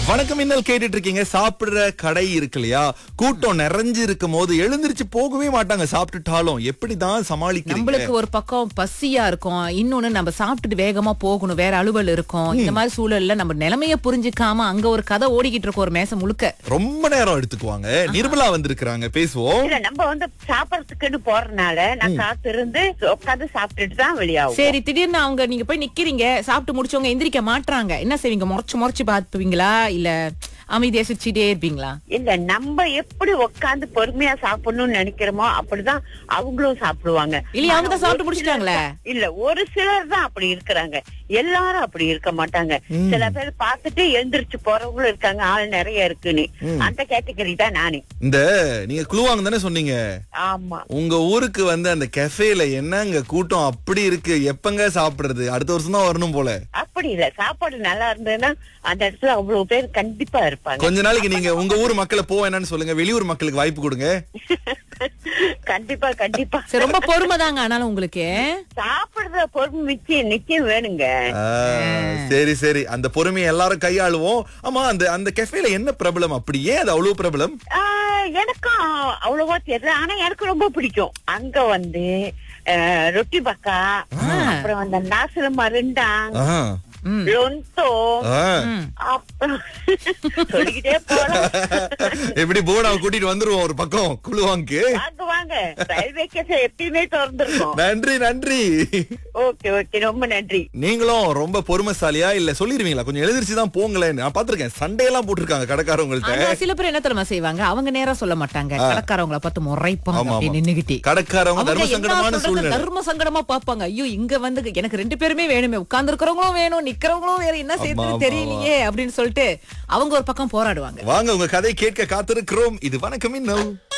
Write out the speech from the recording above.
வணக்கம் இன்னல் கேட்டுட்டு இருக்கீங்க சாப்பிடுற கடை இருக்கு இல்லையா கூட்டம் நிறைஞ்சு இருக்கும் போது எழுந்திருச்சு போகவே மாட்டாங்க சாப்பிட்டுட்டாலும் எப்படிதான் சமாளிக்கிறீங்க நம்மளுக்கு ஒரு பக்கம் பசியா இருக்கும் இன்னொன்னு நம்ம சாப்பிட்டுட்டு வேகமா போகணும் வேற அலுவல் இருக்கும் இந்த மாதிரி சூழல்ல நம்ம நிலைமைய புரிஞ்சுக்காம அங்க ஒரு கதை ஓடிக்கிட்டு இருக்கும் ஒரு மேசம் முழுக்க ரொம்ப நேரம் எடுத்துக்குவாங்க நிர்மலா வந்திருக்கிறாங்க பேசுவோம் இல்ல நம்ம வந்து சாப்பிடறதுக்குன்னு போறதுனால நான் காத்திருந்து உட்காந்து சாப்பிட்டுட்டு தான் வெளியாகும் சரி திடீர்னு அவங்க நீங்க போய் நிக்கிறீங்க சாப்பிட்டு முடிச்சவங்க எந்திரிக்க மாட்றாங்க என்ன செய்வீங்க முறைச்சு முறைச்சு பாத்துப்பீங்களா இல்ல அமைதியா சிரிச்சுட்டே இருப்பீங்களா இல்ல நம்ம எப்படி உட்காந்து பொறுமையா சாப்பிடணும்னு நினைக்கிறோமோ அப்படிதான் அவங்களும் சாப்பிடுவாங்க இல்லையா, அவங்க தான் ஆனா சாப்பிட்டு ஒரு முடிச்சிட்டாங்களே. சிலர் இல்ல ஒரு சிலர் தான் அப்படி இருக்கிறாங்க எல்லாரும் அப்படி இருக்க மாட்டாங்க சில பேர் பார்த்துட்டு எழுந்திருச்சு போறவங்களும் இருக்காங்க ஆள் நிறைய இருக்குன்னு அந்த கேட்டகரி தான் நானு இந்த நீங்க குழுவாங்க தானே சொன்னீங்க ஆமா உங்க ஊருக்கு வந்து அந்த கெஃபேல என்னங்க கூட்டம் அப்படி இருக்கு எப்பங்க சாப்பிடுறது அடுத்த வருஷம் தான் வரணும் போல அப்படி இல்ல சாப்பாடு நல்லா இருந்ததுன்னா அந்த இடத்துல அவ்வளவு பேர் கண்டிப்பா இருப்பாங்க கொஞ்ச நாளைக்கு நீங்க உங்க ஊர் மக்களை போக என்னன்னு சொல்லுங்க வெளியூர் மக்களுக்கு வாய்ப்பு கொடுங்க கண்டிப்பா கண்டிப்பா சரி ரொம்ப பொறுமை தாங்க ஆனாலும் உங்களுக்கு சாப்பிடுற பொறுமை நிச்சயம் நிச்சயம் வேணுங்க ஆ, சரி சரி அந்த பொறுமையை எல்லாரும் கையாளுவோம் ஆமா அந்த அந்த கெஃபேல என்ன பிரபலம் அப்படி ஏன் அது அவ்வளவு பிரபலம் ஆஹ் எனக்கும் அவ்வளவா தெரியல ஆனா எனக்கு ரொம்ப பிடிக்கும் அங்க வந்து ஆஹ் ரொட்டி பக்கா அப்புறம் அந்த நாசுல மருண்டாங் ஆ, ம். லொந்தோ ஆ. ம். அப்புறம் சொல்லிக்கிட்டே போலாம் எப்படி போனாவை கூட்டிட்டு வந்துருவோம் ஒரு பக்கம் குழுவாங்க வாங்க வாங்க ரயில்வே கேஸ் எப்பயுமே திறந்துருக்கோம் நன்றி நன்றி ஓகே ஓகே ரொம்ப நன்றி நீங்களும் ரொம்ப பொறுமைசாலியா இல்ல சொல்லிருவீங்களா கொஞ்சம் எழுதிருச்சு தான் போங்களேன் நான் பாத்திருக்கேன் சண்டே எல்லாம் போட்டிருக்காங்க கடைக்காரவங்கள்ட்ட ஆனா சில பேர் என்ன தெரியுமா செய்வாங்க அவங்க நேரா சொல்ல மாட்டாங்க கடைக்காரவங்கள பார்த்து முறைப்பாங்க ஆமா, அப்படி ஆமா. நின்னுகிட்டே கடைக்காரவங்க அவங்க தர்ம என்ன சங்கடமான சொல்றது, சூழ்நிலை தர்ம சங்கடமா பாப்பாங்க ஐயோ இங்க வந்து எனக்கு ரெண்டு பேருமே வேணுமே உட்கார்ந்து இருக்கிறவங்களும் வேணும் நிக்கிறவங்களும் வேற என்ன ஆமா, செய்யறது ஆமா, தெரியலையே அப்படின்னு சொல்லிட்டு அவங்க ஒரு பக்கம் போராடுவாங்க வாங்க உங்க கதை கேட்க காத்திருக்கிறோம் இது வணக்கம் இன்னும்